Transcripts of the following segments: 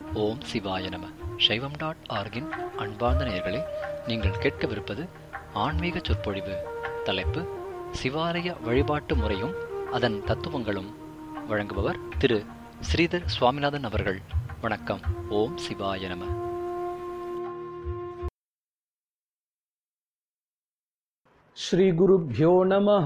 ஓம் சிவாய நம சைவம் டாட் ஆர்கின் அன்பார்ந்த நேயர்களே நீங்கள் கேட்கவிருப்பது ஆன்மீக சொற்பொழிவு தலைப்பு சிவாலய வழிபாட்டு முறையும் அதன் தத்துவங்களும் வழங்குபவர் திரு ஸ்ரீதர் சுவாமிநாதன் அவர்கள் வணக்கம் ஓம் சிவாய நம श्रीगुरुभ्यो नमः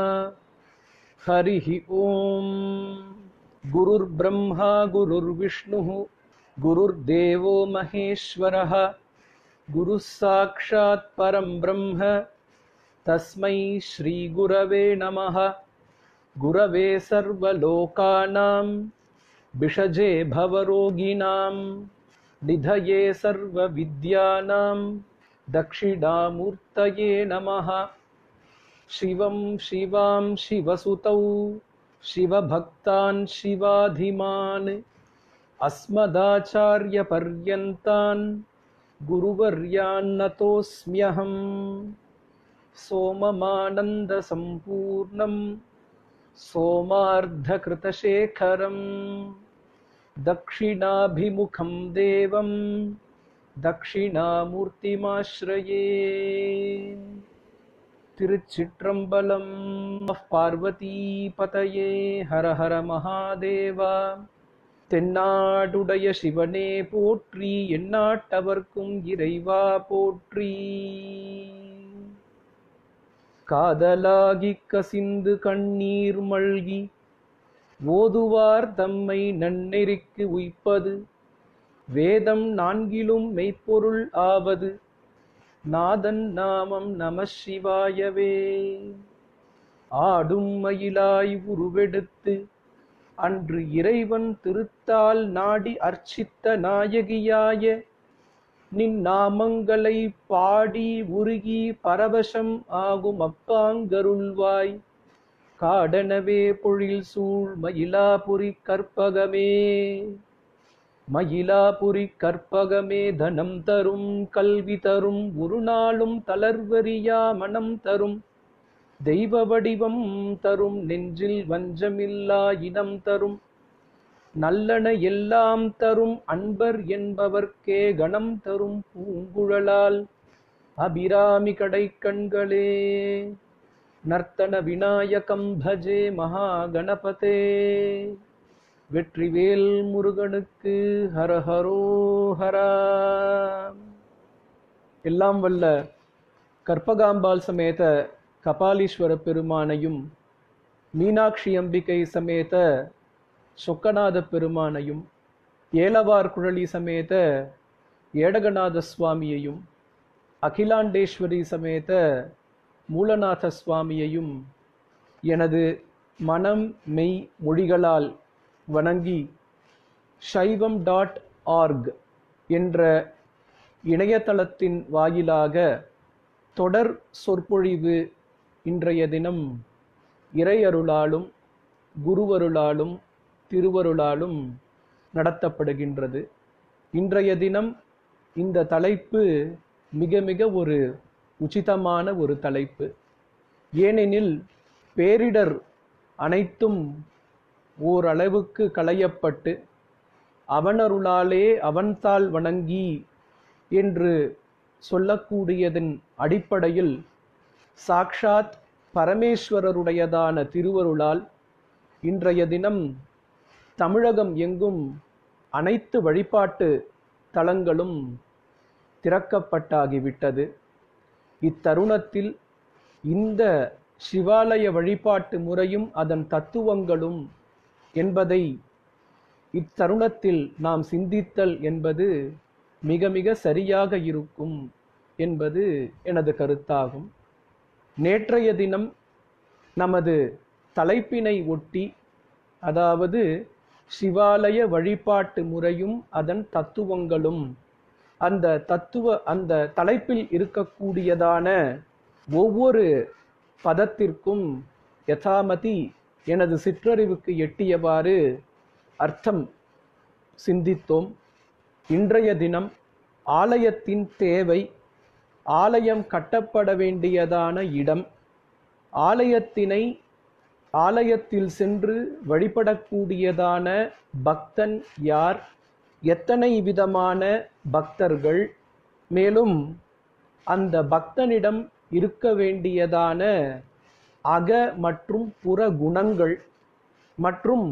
हरिः ॐ गुरुर्ब्रह्मा गुरुर्विष्णुः गुरुर्देवो महेश्वरः गुरुः साक्षात् परं ब्रह्म तस्मै श्रीगुरवे नमः गुरवे सर्वलोकानां विषजे भवरोगिणां निधये सर्वविद्यानां दक्षिणामूर्तये नमः शिवं शिवां शिवसुतौ शिवभक्तान् शिवाधिमान् अस्मदाचार्यपर्यन्तान् गुरुवर्यान्नतोऽस्म्यहम् सोममानन्दसम्पूर्णं सोमार्धकृतशेखरम् दक्षिणाभिमुखं देवं दक्षिणामूर्तिमाश्रये திருச்சிற்றம்பலம் பார்வதிபதயே ஹர ஹர மகாதேவா தென்னாடுடைய சிவனே போற்றி எந்நாட்டவர்க்கும் இறைவா போற்றி காதலாகி கசிந்து கண்ணீர் மல்கி ஓதுவார் தம்மை நன்னெறிக்கு உய்ப்பது வேதம் நான்கிலும் மெய்ப்பொருள் ஆவது நாதன் நாமம் நம சிவாயவே ஆடும் மயிலாய் உருவெடுத்து அன்று இறைவன் திருத்தால் நாடி அர்ச்சித்த நாயகியாய நின் நாமங்களை பாடி உருகி பரவசம் ஆகும் அப்பாங்கருள்வாய் காடனவே பொழில் சூழ் மயிலாபுரி கற்பகமே மயிலாபுரி கற்பகமே தனம் தரும் கல்வி தரும் ஒரு நாளும் தளர்வரியா மனம் தரும் தெய்வ வடிவம் தரும் நெஞ்சில் வஞ்சமில்லா இனம் தரும் நல்லன எல்லாம் தரும் அன்பர் என்பவர்க்கே கணம் தரும் பூங்குழலால் அபிராமி கடை கண்களே நர்த்தன விநாயகம் பஜே மகா கணபதே வெற்றிவேல் முருகனுக்கு ஹரஹரோ ஹரா எல்லாம் வல்ல கற்பகாம்பாள் சமேத கபாலீஸ்வர பெருமானையும் மீனாட்சி அம்பிகை சமேத சொக்கநாத பெருமானையும் ஏலவார் குழலி சமேத ஏடகநாத சுவாமியையும் அகிலாண்டேஸ்வரி சமேத மூலநாத சுவாமியையும் எனது மனம் மெய் மொழிகளால் வணங்கி சைவம் டாட் ஆர்க் என்ற இணையதளத்தின் வாயிலாக தொடர் சொற்பொழிவு இன்றைய தினம் இறையருளாலும் குருவருளாலும் திருவருளாலும் நடத்தப்படுகின்றது இன்றைய தினம் இந்த தலைப்பு மிக மிக ஒரு உச்சிதமான ஒரு தலைப்பு ஏனெனில் பேரிடர் அனைத்தும் ஓரளவுக்கு களையப்பட்டு அவனருளாலே அவன்தாள் வணங்கி என்று சொல்லக்கூடியதன் அடிப்படையில் சாக்ஷாத் பரமேஸ்வரருடையதான திருவருளால் இன்றைய தினம் தமிழகம் எங்கும் அனைத்து வழிபாட்டு தலங்களும் திறக்கப்பட்டாகிவிட்டது இத்தருணத்தில் இந்த சிவாலய வழிபாட்டு முறையும் அதன் தத்துவங்களும் என்பதை இத்தருணத்தில் நாம் சிந்தித்தல் என்பது மிக மிக சரியாக இருக்கும் என்பது எனது கருத்தாகும் நேற்றைய தினம் நமது தலைப்பினை ஒட்டி அதாவது சிவாலய வழிபாட்டு முறையும் அதன் தத்துவங்களும் அந்த தத்துவ அந்த தலைப்பில் இருக்கக்கூடியதான ஒவ்வொரு பதத்திற்கும் யதாமதி எனது சிற்றறிவுக்கு எட்டியவாறு அர்த்தம் சிந்தித்தோம் இன்றைய தினம் ஆலயத்தின் தேவை ஆலயம் கட்டப்பட வேண்டியதான இடம் ஆலயத்தினை ஆலயத்தில் சென்று வழிபடக்கூடியதான பக்தன் யார் எத்தனை விதமான பக்தர்கள் மேலும் அந்த பக்தனிடம் இருக்க வேண்டியதான அக மற்றும் புற குணங்கள் மற்றும்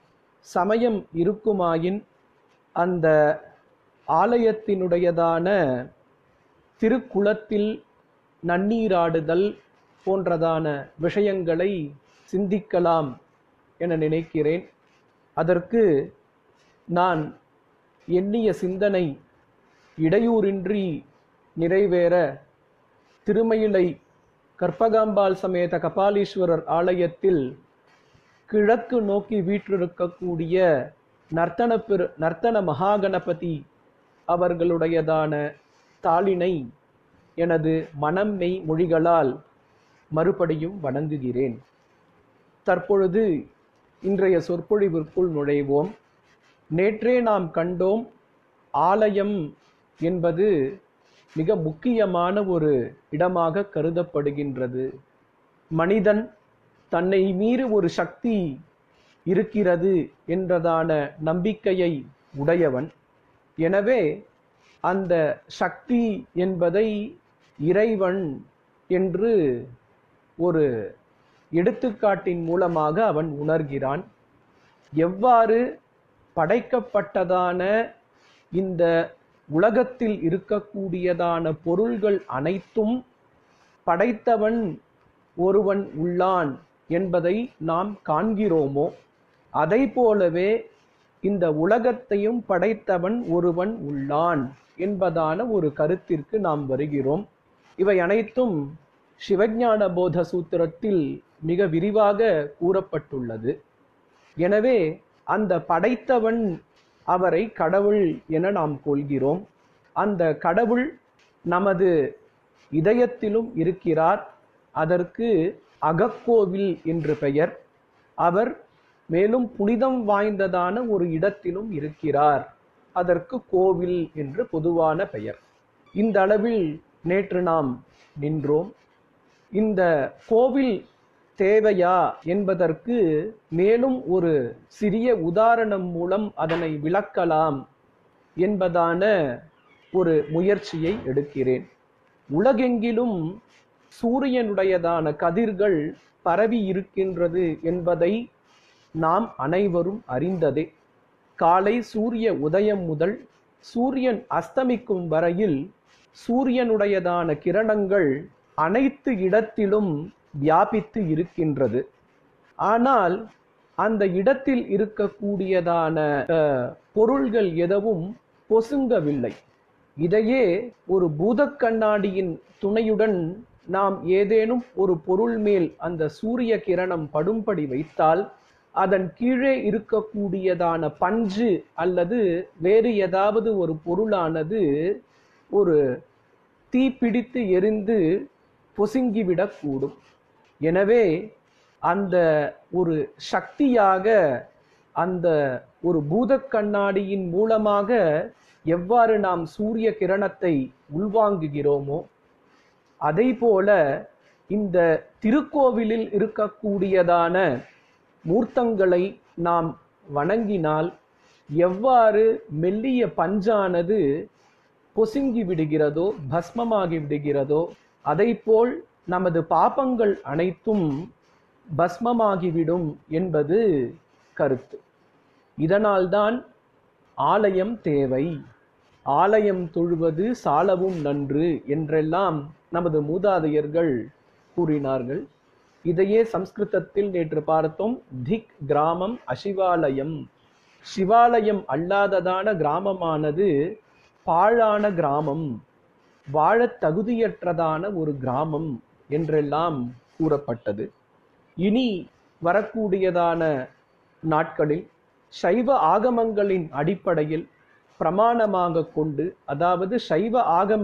சமயம் இருக்குமாயின் அந்த ஆலயத்தினுடையதான திருக்குளத்தில் நன்னீராடுதல் போன்றதான விஷயங்களை சிந்திக்கலாம் என நினைக்கிறேன் அதற்கு நான் எண்ணிய சிந்தனை இடையூறின்றி நிறைவேற திருமயிலை கற்பகாம்பாள் சமேத கபாலீஸ்வரர் ஆலயத்தில் கிழக்கு நோக்கி வீற்றிருக்கக்கூடிய நர்த்தன பெரு நர்த்தன மகாகணபதி அவர்களுடையதான தாளினை எனது மனம் மெய் மொழிகளால் மறுபடியும் வணங்குகிறேன் தற்பொழுது இன்றைய சொற்பொழிவிற்குள் நுழைவோம் நேற்றே நாம் கண்டோம் ஆலயம் என்பது மிக முக்கியமான ஒரு இடமாக கருதப்படுகின்றது மனிதன் தன்னை மீறி ஒரு சக்தி இருக்கிறது என்றதான நம்பிக்கையை உடையவன் எனவே அந்த சக்தி என்பதை இறைவன் என்று ஒரு எடுத்துக்காட்டின் மூலமாக அவன் உணர்கிறான் எவ்வாறு படைக்கப்பட்டதான இந்த உலகத்தில் இருக்கக்கூடியதான பொருள்கள் அனைத்தும் படைத்தவன் ஒருவன் உள்ளான் என்பதை நாம் காண்கிறோமோ அதை போலவே இந்த உலகத்தையும் படைத்தவன் ஒருவன் உள்ளான் என்பதான ஒரு கருத்திற்கு நாம் வருகிறோம் இவை அனைத்தும் சிவஞான போத சூத்திரத்தில் மிக விரிவாக கூறப்பட்டுள்ளது எனவே அந்த படைத்தவன் அவரை கடவுள் என நாம் கொள்கிறோம் அந்த கடவுள் நமது இதயத்திலும் இருக்கிறார் அதற்கு அகக்கோவில் என்று பெயர் அவர் மேலும் புனிதம் வாய்ந்ததான ஒரு இடத்திலும் இருக்கிறார் அதற்கு கோவில் என்று பொதுவான பெயர் இந்த அளவில் நேற்று நாம் நின்றோம் இந்த கோவில் தேவையா என்பதற்கு மேலும் ஒரு சிறிய உதாரணம் மூலம் அதனை விளக்கலாம் என்பதான ஒரு முயற்சியை எடுக்கிறேன் உலகெங்கிலும் சூரியனுடையதான கதிர்கள் பரவி இருக்கின்றது என்பதை நாம் அனைவரும் அறிந்ததே காலை சூரிய உதயம் முதல் சூரியன் அஸ்தமிக்கும் வரையில் சூரியனுடையதான கிரணங்கள் அனைத்து இடத்திலும் வியாபித்து இருக்கின்றது ஆனால் அந்த இடத்தில் இருக்கக்கூடியதான அஹ், பொருள்கள் எதுவும் பொசுங்கவில்லை இதையே ஒரு பூதக் கண்ணாடியின் துணையுடன் நாம் ஏதேனும் ஒரு பொருள் மேல் அந்த சூரிய கிரணம் படும்படி வைத்தால் அதன் கீழே இருக்கக்கூடியதான பஞ்சு அல்லது வேறு ஏதாவது ஒரு பொருளானது ஒரு தீப்பிடித்து எரிந்து பொசுங்கிவிடக்கூடும் எனவே அந்த ஒரு சக்தியாக அந்த ஒரு பூதக் கண்ணாடியின் மூலமாக எவ்வாறு நாம் சூரிய கிரணத்தை உள்வாங்குகிறோமோ அதை போல இந்த திருக்கோவிலில் இருக்கக்கூடியதான மூர்த்தங்களை நாம் வணங்கினால் எவ்வாறு மெல்லிய பஞ்சானது பொசுங்கி விடுகிறதோ பஸ்மமாகி விடுகிறதோ அதைப்போல் நமது பாபங்கள் அனைத்தும் பஸ்மமாகிவிடும் என்பது கருத்து இதனால்தான் ஆலயம் தேவை ஆலயம் தொழுவது சாலவும் நன்று என்றெல்லாம் நமது மூதாதையர்கள் கூறினார்கள் இதையே சம்ஸ்கிருதத்தில் நேற்று பார்த்தோம் திக் கிராமம் அசிவாலயம் சிவாலயம் அல்லாததான கிராமமானது பாழான கிராமம் வாழத் தகுதியற்றதான ஒரு கிராமம் என்றெல்லாம் கூறப்பட்டது இனி வரக்கூடியதான நாட்களில் சைவ ஆகமங்களின் அடிப்படையில் பிரமாணமாக கொண்டு அதாவது சைவ ஆகம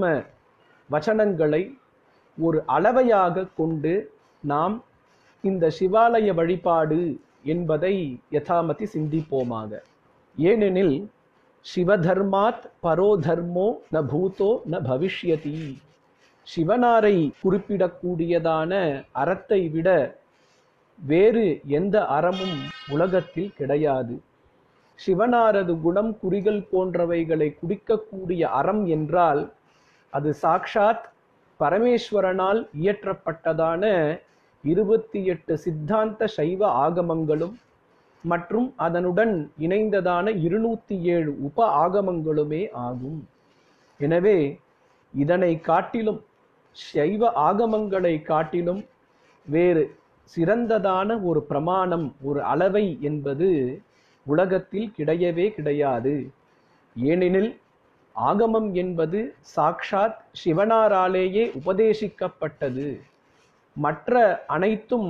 வச்சனங்களை ஒரு அளவையாக கொண்டு நாம் இந்த சிவாலய வழிபாடு என்பதை யதாமதி சிந்திப்போமாக ஏனெனில் சிவதர்மாத் பரோ தர்மோ ந பூதோ ந பவிஷ்யதி சிவனாரை குறிப்பிடக்கூடியதான அறத்தை விட வேறு எந்த அறமும் உலகத்தில் கிடையாது சிவனாரது குணம் குறிகள் போன்றவைகளை குடிக்கக்கூடிய அறம் என்றால் அது சாக்ஷாத் பரமேஸ்வரனால் இயற்றப்பட்டதான இருபத்தி எட்டு சித்தாந்த சைவ ஆகமங்களும் மற்றும் அதனுடன் இணைந்ததான இருநூத்தி ஏழு உப ஆகமங்களுமே ஆகும் எனவே இதனை காட்டிலும் சைவ ஆகமங்களை காட்டிலும் வேறு சிறந்ததான ஒரு பிரமாணம் ஒரு அளவை என்பது உலகத்தில் கிடையவே கிடையாது ஏனெனில் ஆகமம் என்பது சாக்ஷாத் சிவனாராலேயே உபதேசிக்கப்பட்டது மற்ற அனைத்தும்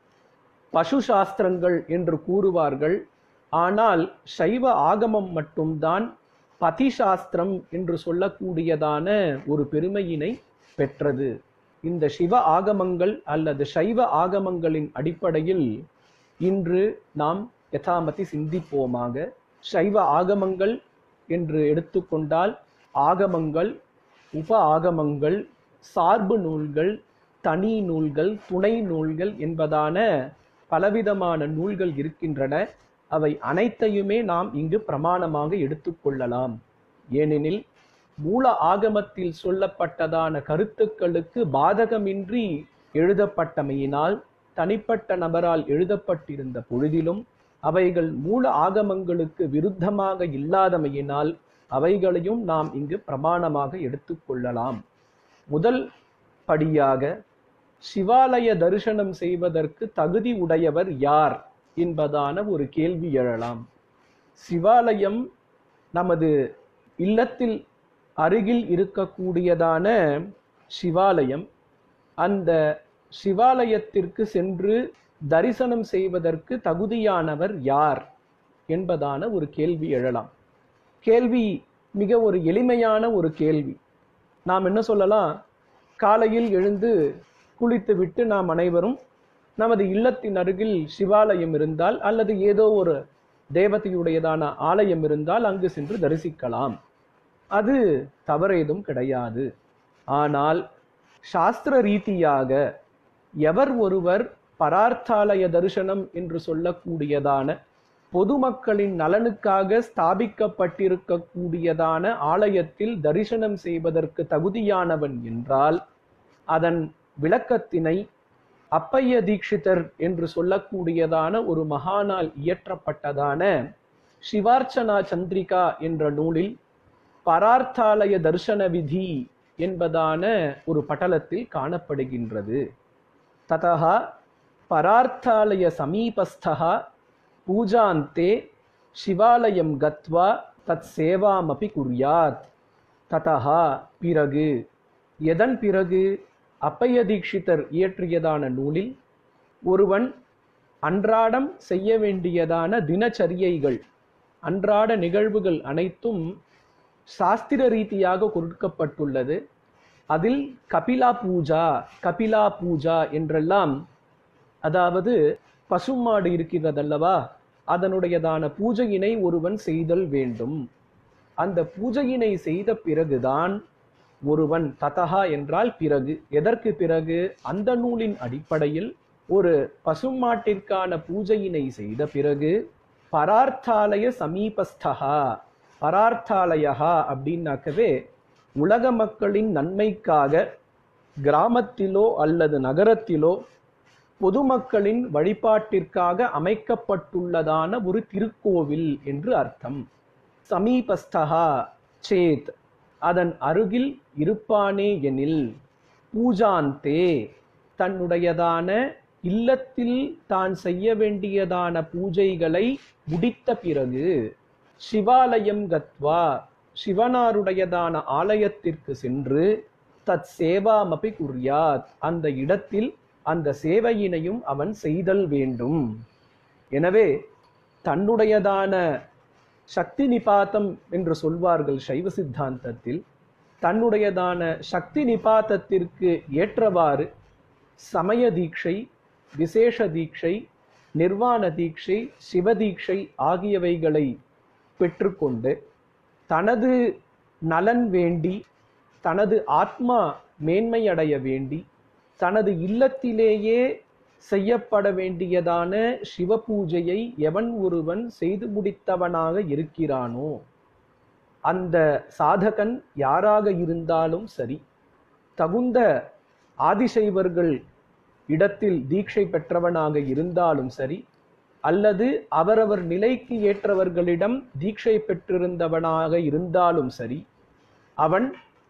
பசு சாஸ்திரங்கள் என்று கூறுவார்கள் ஆனால் சைவ ஆகமம் மட்டும்தான் பதி சாஸ்திரம் என்று சொல்லக்கூடியதான ஒரு பெருமையினை பெற்றது இந்த சிவ ஆகமங்கள் அல்லது சைவ ஆகமங்களின் அடிப்படையில் இன்று நாம் யதாமதி சிந்திப்போமாக சைவ ஆகமங்கள் என்று எடுத்துக்கொண்டால் ஆகமங்கள் உப ஆகமங்கள் சார்பு நூல்கள் தனி நூல்கள் துணை நூல்கள் என்பதான பலவிதமான நூல்கள் இருக்கின்றன அவை அனைத்தையுமே நாம் இங்கு பிரமாணமாக எடுத்துக்கொள்ளலாம் ஏனெனில் மூல ஆகமத்தில் சொல்லப்பட்டதான கருத்துக்களுக்கு பாதகமின்றி எழுதப்பட்டமையினால் தனிப்பட்ட நபரால் எழுதப்பட்டிருந்த பொழுதிலும் அவைகள் மூல ஆகமங்களுக்கு விருத்தமாக இல்லாதமையினால் அவைகளையும் நாம் இங்கு பிரமாணமாக எடுத்துக்கொள்ளலாம் முதல் படியாக சிவாலய தரிசனம் செய்வதற்கு தகுதி உடையவர் யார் என்பதான ஒரு கேள்வி எழலாம் சிவாலயம் நமது இல்லத்தில் அருகில் இருக்கக்கூடியதான சிவாலயம் அந்த சிவாலயத்திற்கு சென்று தரிசனம் செய்வதற்கு தகுதியானவர் யார் என்பதான ஒரு கேள்வி எழலாம் கேள்வி மிக ஒரு எளிமையான ஒரு கேள்வி நாம் என்ன சொல்லலாம் காலையில் எழுந்து குளித்துவிட்டு நாம் அனைவரும் நமது இல்லத்தின் அருகில் சிவாலயம் இருந்தால் அல்லது ஏதோ ஒரு தேவதையுடையதான ஆலயம் இருந்தால் அங்கு சென்று தரிசிக்கலாம் அது தவறேதும் கிடையாது ஆனால் சாஸ்திர ரீதியாக எவர் ஒருவர் பரார்த்தாலய தரிசனம் என்று சொல்லக்கூடியதான பொதுமக்களின் நலனுக்காக ஸ்தாபிக்கப்பட்டிருக்கக்கூடியதான ஆலயத்தில் தரிசனம் செய்வதற்கு தகுதியானவன் என்றால் அதன் விளக்கத்தினை அப்பைய தீட்சிதர் என்று சொல்லக்கூடியதான ஒரு மகானால் இயற்றப்பட்டதான சிவார்ச்சனா சந்திரிகா என்ற நூலில் பரார்த்தாலய தர்சன விதி என்பதான ஒரு பட்டலத்தில் காணப்படுகின்றது ததா பரார்த்தாலய சமீபஸ்தா பூஜாந்தே சிவாலயம் கத்வா தத் சேவாமபி குர்யாத் ததா பிறகு எதன் பிறகு அப்பைய தீட்சிதர் இயற்றியதான நூலில் ஒருவன் அன்றாடம் செய்ய வேண்டியதான தினச்சரியைகள் அன்றாட நிகழ்வுகள் அனைத்தும் சாஸ்திர ரீதியாக கொடுக்கப்பட்டுள்ளது அதில் கபிலா பூஜா கபிலா பூஜா என்றெல்லாம் அதாவது பசுமாடு இருக்கிறதல்லவா அதனுடையதான பூஜையினை ஒருவன் செய்தல் வேண்டும் அந்த பூஜையினை செய்த பிறகுதான் ஒருவன் ததகா என்றால் பிறகு எதற்கு பிறகு அந்த நூலின் அடிப்படையில் ஒரு பசுமாட்டிற்கான பூஜையினை செய்த பிறகு பரார்த்தாலய சமீபஸ்தகா பரார்த்தாலயா அப்படின்னாக்கவே உலக மக்களின் நன்மைக்காக கிராமத்திலோ அல்லது நகரத்திலோ பொதுமக்களின் வழிபாட்டிற்காக அமைக்கப்பட்டுள்ளதான ஒரு திருக்கோவில் என்று அர்த்தம் சமீபஸ்தகா சேத் அதன் அருகில் இருப்பானே எனில் பூஜாந்தே தன்னுடையதான இல்லத்தில் தான் செய்ய வேண்டியதான பூஜைகளை முடித்த பிறகு சிவாலயம் கத்வா சிவனாருடையதான ஆலயத்திற்கு சென்று தத் சேவாமபி குர்யாத் அந்த இடத்தில் அந்த சேவையினையும் அவன் செய்தல் வேண்டும் எனவே தன்னுடையதான சக்தி நிபாத்தம் என்று சொல்வார்கள் சைவ சித்தாந்தத்தில் தன்னுடையதான சக்தி நிபாத்தத்திற்கு ஏற்றவாறு சமய தீட்சை விசேஷ தீட்சை நிர்வாண தீட்சை சிவதீட்சை ஆகியவைகளை பெற்றுக்கொண்டு தனது நலன் வேண்டி தனது ஆத்மா மேன்மையடைய வேண்டி தனது இல்லத்திலேயே செய்யப்பட வேண்டியதான சிவ பூஜையை எவன் ஒருவன் செய்து முடித்தவனாக இருக்கிறானோ அந்த சாதகன் யாராக இருந்தாலும் சரி தகுந்த ஆதிசைவர்கள் இடத்தில் தீட்சை பெற்றவனாக இருந்தாலும் சரி அல்லது அவரவர் நிலைக்கு ஏற்றவர்களிடம் தீட்சை பெற்றிருந்தவனாக இருந்தாலும் சரி அவன்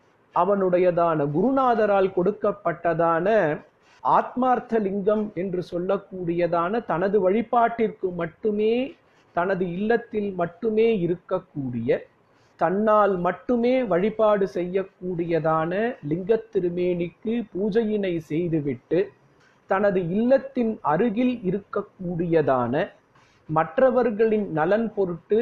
அவனுடையதான குருநாதரால் கொடுக்கப்பட்டதான ஆத்மார்த்த லிங்கம் என்று சொல்லக்கூடியதான தனது வழிபாட்டிற்கு மட்டுமே தனது இல்லத்தில் மட்டுமே இருக்கக்கூடிய தன்னால் மட்டுமே வழிபாடு செய்யக்கூடியதான லிங்கத் திருமேனிக்கு பூஜையினை செய்துவிட்டு தனது இல்லத்தின் அருகில் இருக்கக்கூடியதான மற்றவர்களின் நலன் பொருட்டு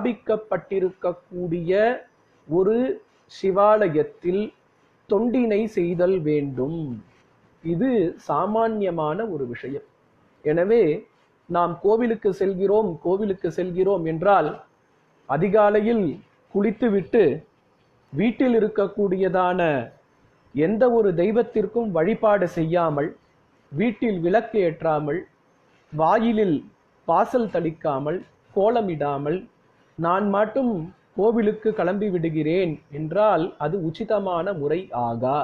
ஸ்தாபிக்கப்பட்டிருக்கக்கூடிய ஒரு சிவாலயத்தில் தொண்டினை செய்தல் வேண்டும் இது சாமான்யமான ஒரு விஷயம் எனவே நாம் கோவிலுக்கு செல்கிறோம் கோவிலுக்கு செல்கிறோம் என்றால் அதிகாலையில் குளித்துவிட்டு வீட்டில் இருக்கக்கூடியதான எந்த ஒரு தெய்வத்திற்கும் வழிபாடு செய்யாமல் வீட்டில் விளக்கு ஏற்றாமல் வாயிலில் வாசல் தளிக்காமல் கோலமிடாமல் நான் மட்டும் கோவிலுக்கு கிளம்பி விடுகிறேன் என்றால் அது உச்சிதமான முறை ஆகா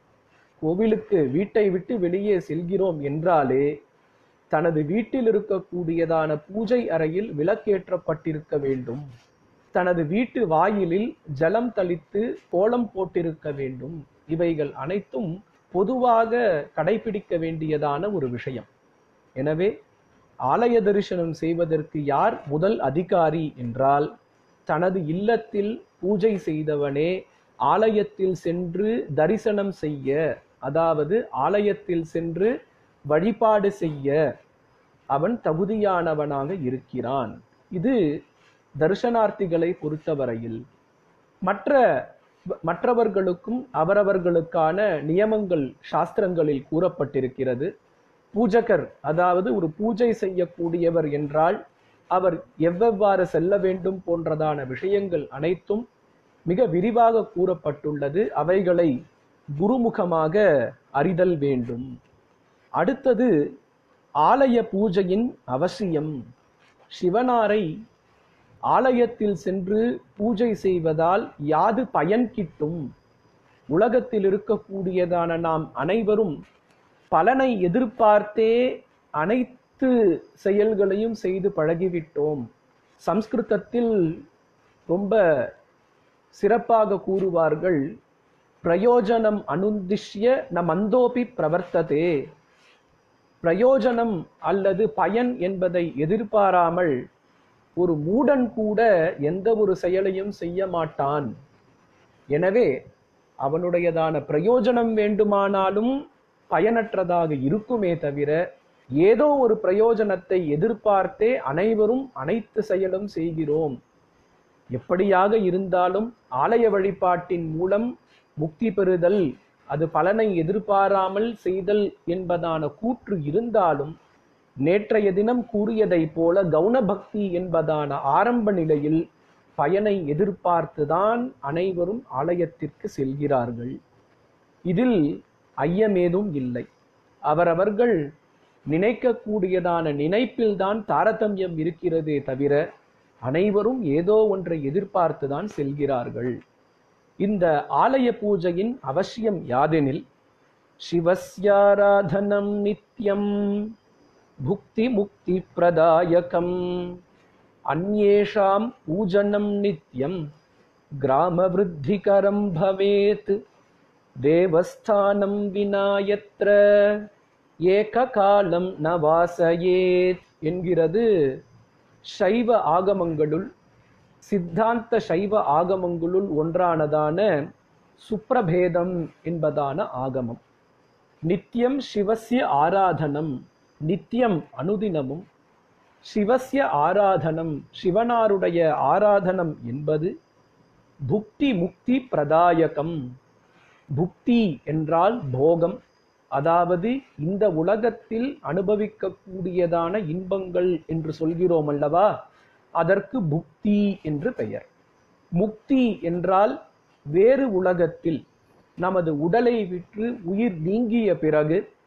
கோவிலுக்கு வீட்டை விட்டு வெளியே செல்கிறோம் என்றாலே தனது வீட்டில் இருக்கக்கூடியதான பூஜை அறையில் விளக்கேற்றப்பட்டிருக்க வேண்டும் தனது வீட்டு வாயிலில் ஜலம் தளித்து கோலம் போட்டிருக்க வேண்டும் இவைகள் அனைத்தும் பொதுவாக கடைபிடிக்க வேண்டியதான ஒரு விஷயம் எனவே ஆலய தரிசனம் செய்வதற்கு யார் முதல் அதிகாரி என்றால் தனது இல்லத்தில் பூஜை செய்தவனே ஆலயத்தில் சென்று தரிசனம் செய்ய அதாவது ஆலயத்தில் சென்று வழிபாடு செய்ய அவன் தகுதியானவனாக இருக்கிறான் இது தரிசனார்த்திகளை பொறுத்தவரையில் மற்ற மற்றவர்களுக்கும் அவரவர்களுக்கான நியமங்கள் சாஸ்திரங்களில் கூறப்பட்டிருக்கிறது பூஜகர் அதாவது ஒரு பூஜை செய்யக்கூடியவர் என்றால் அவர் எவ்வெவ்வாறு செல்ல வேண்டும் போன்றதான விஷயங்கள் அனைத்தும் மிக விரிவாக கூறப்பட்டுள்ளது அவைகளை குருமுகமாக அறிதல் வேண்டும் அடுத்தது ஆலய பூஜையின் அவசியம் சிவனாரை ஆலயத்தில் சென்று பூஜை செய்வதால் யாது பயன் கிட்டும் உலகத்தில் இருக்கக்கூடியதான நாம் அனைவரும் பலனை எதிர்பார்த்தே அனைத்து செயல்களையும் செய்து பழகிவிட்டோம் சம்ஸ்கிருதத்தில் ரொம்ப சிறப்பாக கூறுவார்கள் பிரயோஜனம் அனுதிஷ்ய ந மந்தோபி பிரவர்த்ததே பிரயோஜனம் அல்லது பயன் என்பதை எதிர்பாராமல் ஒரு மூடன் கூட எந்த ஒரு செயலையும் செய்ய மாட்டான் எனவே அவனுடையதான பிரயோஜனம் வேண்டுமானாலும் பயனற்றதாக இருக்குமே தவிர ஏதோ ஒரு பிரயோஜனத்தை எதிர்பார்த்தே அனைவரும் அனைத்து செயலும் செய்கிறோம் எப்படியாக இருந்தாலும் ஆலய வழிபாட்டின் மூலம் முக்தி பெறுதல் அது பலனை எதிர்பாராமல் செய்தல் என்பதான கூற்று இருந்தாலும் நேற்றைய தினம் கூறியதைப் போல கவுன பக்தி என்பதான ஆரம்ப நிலையில் பயனை எதிர்பார்த்துதான் அனைவரும் ஆலயத்திற்கு செல்கிறார்கள் இதில் ஐயமேதும் இல்லை அவரவர்கள் நினைக்கக்கூடியதான நினைப்பில்தான் தாரதமியம் இருக்கிறதே தவிர அனைவரும் ஏதோ ஒன்றை எதிர்பார்த்துதான் செல்கிறார்கள் இந்த ஆலய பூஜையின் அவசியம் யாதெனில் சிவஸ்யாராதனம் நித்யம் புக்தி முக்தி பிரதாயகம் அந்நேஷாம் பூஜனம் நித்யம் கிராம விருத்திகரம் பவேத் தேவஸ்தானம் வினாயத்ர ஏககாலம் ந வாசயேத் என்கிறது சைவ ஆகமங்களுள் சித்தாந்த சைவ ஆகமங்களுள் ஒன்றானதான சுப்ரபேதம் என்பதான ஆகமம் நித்தியம் சிவசிய ஆராதனம் நித்தியம் அனுதினமும் சிவசிய ஆராதனம் சிவனாருடைய ஆராதனம் என்பது புக்தி முக்தி பிரதாயகம் புக்தி என்றால் போகம் அதாவது இந்த உலகத்தில் அனுபவிக்கக்கூடியதான இன்பங்கள் என்று சொல்கிறோம் அல்லவா அதற்கு புக்தி என்று பெயர் முக்தி என்றால் வேறு உலகத்தில் நமது உடலை விற்று உயிர் நீங்கிய பிறகு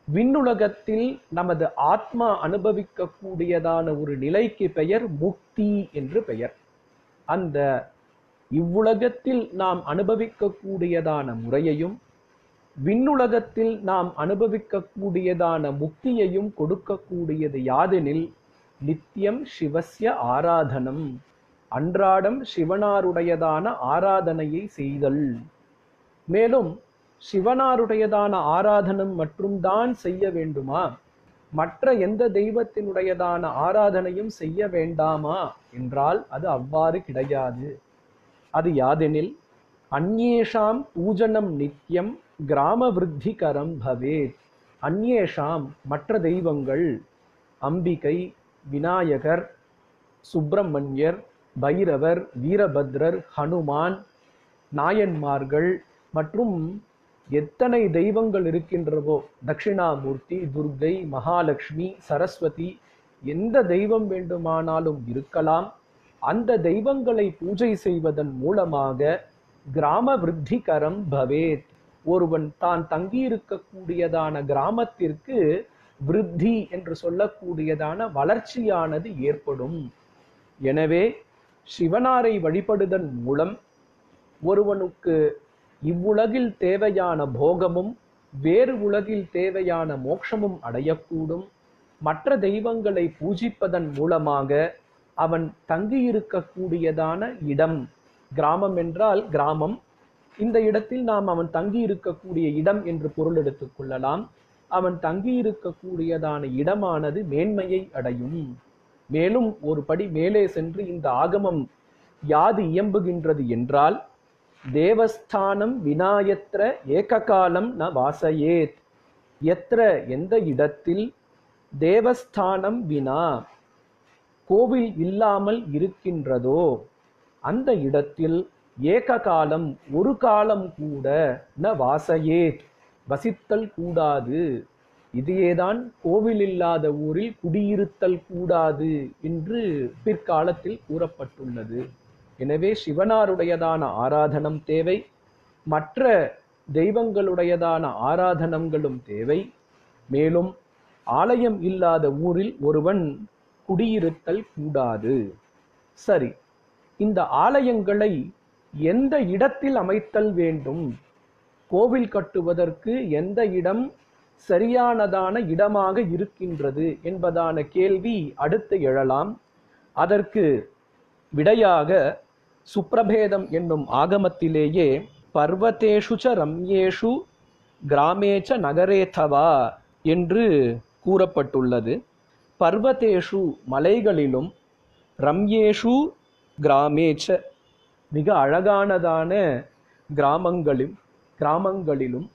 விண்ணுலகத்தில் நமது ஆத்மா அனுபவிக்க கூடியதான ஒரு நிலைக்கு பெயர் முக்தி என்று பெயர் அந்த இவ்வுலகத்தில் நாம் அனுபவிக்க கூடியதான முறையையும் விண்ணுலகத்தில் நாம் அனுபவிக்க கூடியதான முக்தியையும் கொடுக்கக்கூடியது யாதெனில் நித்தியம் சிவஸ்ய ஆராதனம் அன்றாடம் சிவனாருடையதான ஆராதனையை செய்தல் மேலும் சிவனாருடையதான ஆராதனம் மற்றும் தான் செய்ய வேண்டுமா மற்ற எந்த தெய்வத்தினுடையதான ஆராதனையும் செய்ய வேண்டாமா என்றால் அது அவ்வாறு கிடையாது அது யாதெனில் அந்நேஷாம் பூஜனம் நித்தியம் கிராம விருத்திகரம் பவேத் அந்நேஷாம் மற்ற தெய்வங்கள் அம்பிகை விநாயகர் சுப்பிரமணியர் பைரவர் வீரபத்ரர் ஹனுமான் நாயன்மார்கள் மற்றும் எத்தனை தெய்வங்கள் இருக்கின்றவோ தட்சிணாமூர்த்தி துர்கை மகாலட்சுமி சரஸ்வதி எந்த தெய்வம் வேண்டுமானாலும் இருக்கலாம் அந்த தெய்வங்களை பூஜை செய்வதன் மூலமாக கிராம விருத்திகரம் பவேத் ஒருவன் தான் தங்கியிருக்கக்கூடியதான கிராமத்திற்கு விருத்தி என்று சொல்லக்கூடியதான வளர்ச்சியானது ஏற்படும் எனவே சிவனாரை வழிபடுதன் மூலம் ஒருவனுக்கு இவ்வுலகில் தேவையான போகமும் வேறு உலகில் தேவையான மோட்சமும் அடையக்கூடும் மற்ற தெய்வங்களை பூஜிப்பதன் மூலமாக அவன் தங்கியிருக்கக்கூடியதான இடம் கிராமம் என்றால் கிராமம் இந்த இடத்தில் நாம் அவன் தங்கியிருக்கக்கூடிய இடம் என்று பொருள் எடுத்துக் கொள்ளலாம் அவன் தங்கியிருக்கக்கூடியதான இடமானது மேன்மையை அடையும் மேலும் ஒரு படி மேலே சென்று இந்த ஆகமம் யாது இயம்புகின்றது என்றால் தேவஸ்தானம் வினாயத்ர ஏககாலம் ந வாசயேத் எத்திர எந்த இடத்தில் தேவஸ்தானம் வினா கோவில் இல்லாமல் இருக்கின்றதோ அந்த இடத்தில் ஏக காலம் ஒரு காலம் கூட ந வாசையேத் வசித்தல் கூடாது இதையேதான் கோவில் இல்லாத ஊரில் குடியிருத்தல் கூடாது என்று பிற்காலத்தில் கூறப்பட்டுள்ளது எனவே சிவனாருடையதான ஆராதனம் தேவை மற்ற தெய்வங்களுடையதான ஆராதனங்களும் தேவை மேலும் ஆலயம் இல்லாத ஊரில் ஒருவன் குடியிருத்தல் கூடாது சரி இந்த ஆலயங்களை எந்த இடத்தில் அமைத்தல் வேண்டும் கோவில் கட்டுவதற்கு எந்த இடம் சரியானதான இடமாக இருக்கின்றது என்பதான கேள்வி அடுத்து எழலாம் அதற்கு விடையாக சுப்ரபேதம் என்னும் ஆகமத்திலேயே பர்வதேஷு ச ரம்யேஷு கிராமேச்ச நகரேதவா என்று கூறப்பட்டுள்ளது பர்வதேஷு மலைகளிலும் ரம்யேஷு கிராமேச்ச மிக அழகானதான கிராமங்களிலும் கிராமங்களிலும்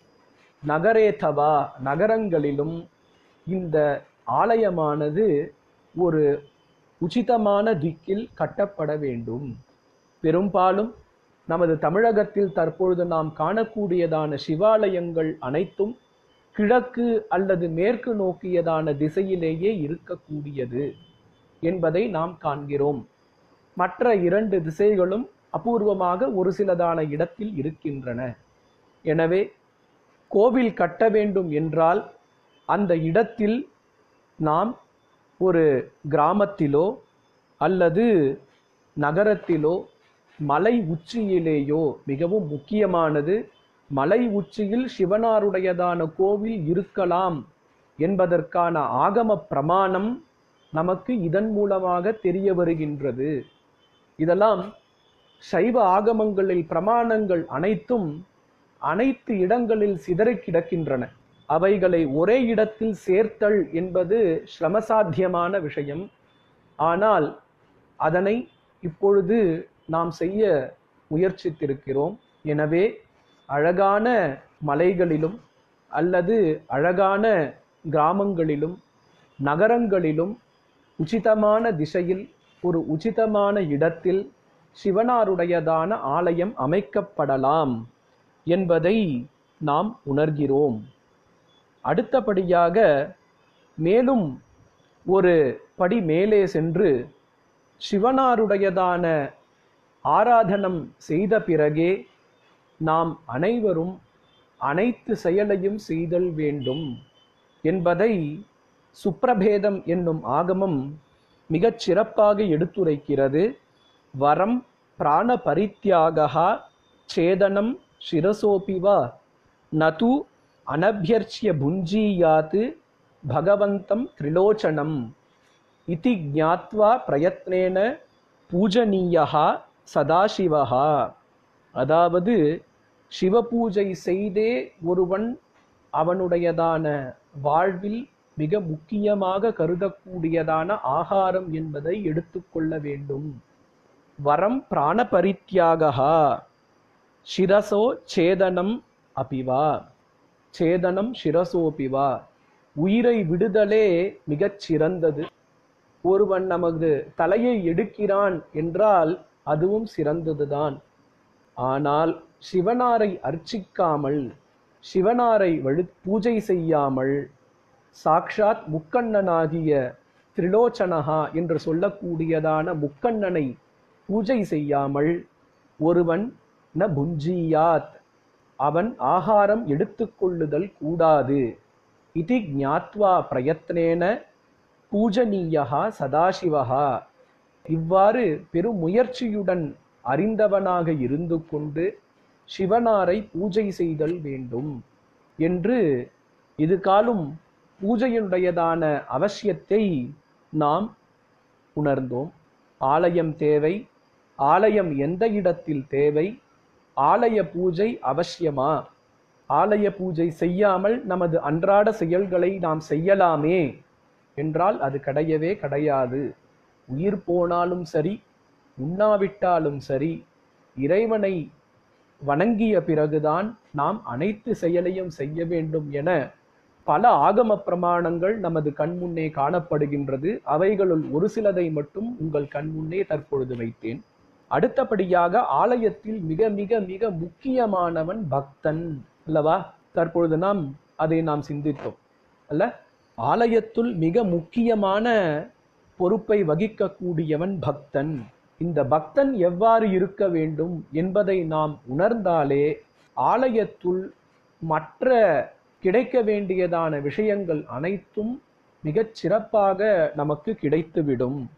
நகரேதவா நகரங்களிலும் இந்த ஆலயமானது ஒரு உச்சிதமான திக்கில் கட்டப்பட வேண்டும் பெரும்பாலும் நமது தமிழகத்தில் தற்பொழுது நாம் காணக்கூடியதான சிவாலயங்கள் அனைத்தும் கிழக்கு அல்லது மேற்கு நோக்கியதான திசையிலேயே இருக்கக்கூடியது என்பதை நாம் காண்கிறோம் மற்ற இரண்டு திசைகளும் அபூர்வமாக ஒரு சிலதான இடத்தில் இருக்கின்றன எனவே கோவில் கட்ட வேண்டும் என்றால் அந்த இடத்தில் நாம் ஒரு கிராமத்திலோ அல்லது நகரத்திலோ மலை உச்சியிலேயோ மிகவும் முக்கியமானது மலை உச்சியில் சிவனாருடையதான கோவில் இருக்கலாம் என்பதற்கான ஆகம பிரமாணம் நமக்கு இதன் மூலமாக தெரிய வருகின்றது இதெல்லாம் சைவ ஆகமங்களில் பிரமாணங்கள் அனைத்தும் அனைத்து இடங்களில் சிதறி கிடக்கின்றன அவைகளை ஒரே இடத்தில் சேர்த்தல் என்பது சிரமசாத்தியமான விஷயம் ஆனால் அதனை இப்பொழுது நாம் செய்ய முயற்சித்திருக்கிறோம் எனவே அழகான மலைகளிலும் அல்லது அழகான கிராமங்களிலும் நகரங்களிலும் உச்சிதமான திசையில் ஒரு உச்சிதமான இடத்தில் சிவனாருடையதான ஆலயம் அமைக்கப்படலாம் என்பதை நாம் உணர்கிறோம் அடுத்தபடியாக மேலும் ஒரு படி மேலே சென்று சிவனாருடையதான ஆராதனம் செய்த பிறகே நாம் அனைவரும் அனைத்து செயலையும் செய்தல் வேண்டும் என்பதை சுப்ரபேதம் என்னும் ஆகமம் மிகச் சிறப்பாக எடுத்துரைக்கிறது வரம் பிராண பரித்தியாகா சேதனம் சிரசோபிவா நது அனபியர்ச்சிய புஞ்சீயாத் பகவந்தம் திரிலோச்சனம் இதி ஞாத்வா பிரயத்னேன பூஜனீயா சதாசிவஹா அதாவது சிவபூஜை செய்தே ஒருவன் அவனுடையதான வாழ்வில் மிக முக்கியமாக கருதக்கூடியதான ஆகாரம் என்பதை எடுத்துக்கொள்ள வேண்டும் வரம் பிராண பரித்தியாகா சிரசோ சேதனம் அபிவா சேதனம் சிரசோபிவா உயிரை விடுதலே மிகச் சிறந்தது ஒருவன் நமது தலையை எடுக்கிறான் என்றால் அதுவும் சிறந்ததுதான் ஆனால் சிவனாரை அர்ச்சிக்காமல் சிவனாரை வழி பூஜை செய்யாமல் சாக்ஷாத் முக்கண்ணனாகிய திரிலோச்சனஹா என்று சொல்லக்கூடியதான முக்கண்ணனை பூஜை செய்யாமல் ஒருவன் ந புஞ்சியாத் அவன் ஆகாரம் எடுத்துக்கொள்ளுதல் கூடாது இது ஞாத்வா பிரயத்னேன பூஜனீயா சதாசிவஹா இவ்வாறு பெரும் முயற்சியுடன் அறிந்தவனாக இருந்து கொண்டு சிவனாரை பூஜை செய்தல் வேண்டும் என்று இது காலும் பூஜையினுடையதான அவசியத்தை நாம் உணர்ந்தோம் ஆலயம் தேவை ஆலயம் எந்த இடத்தில் தேவை ஆலய பூஜை அவசியமா ஆலய பூஜை செய்யாமல் நமது அன்றாட செயல்களை நாம் செய்யலாமே என்றால் அது கிடையவே கிடையாது உயிர் போனாலும் சரி உண்ணாவிட்டாலும் சரி இறைவனை வணங்கிய பிறகுதான் நாம் அனைத்து செயலையும் செய்ய வேண்டும் என பல ஆகம பிரமாணங்கள் நமது கண்முன்னே காணப்படுகின்றது அவைகளுள் ஒரு சிலதை மட்டும் உங்கள் கண்முன்னே தற்பொழுது வைத்தேன் அடுத்தபடியாக ஆலயத்தில் மிக மிக மிக முக்கியமானவன் பக்தன் அல்லவா தற்பொழுது நாம் அதை நாம் சிந்தித்தோம் அல்ல ஆலயத்துள் மிக முக்கியமான பொறுப்பை வகிக்கக்கூடியவன் பக்தன் இந்த பக்தன் எவ்வாறு இருக்க வேண்டும் என்பதை நாம் உணர்ந்தாலே ஆலயத்துள் மற்ற கிடைக்க வேண்டியதான விஷயங்கள் அனைத்தும் மிகச் சிறப்பாக நமக்கு கிடைத்துவிடும்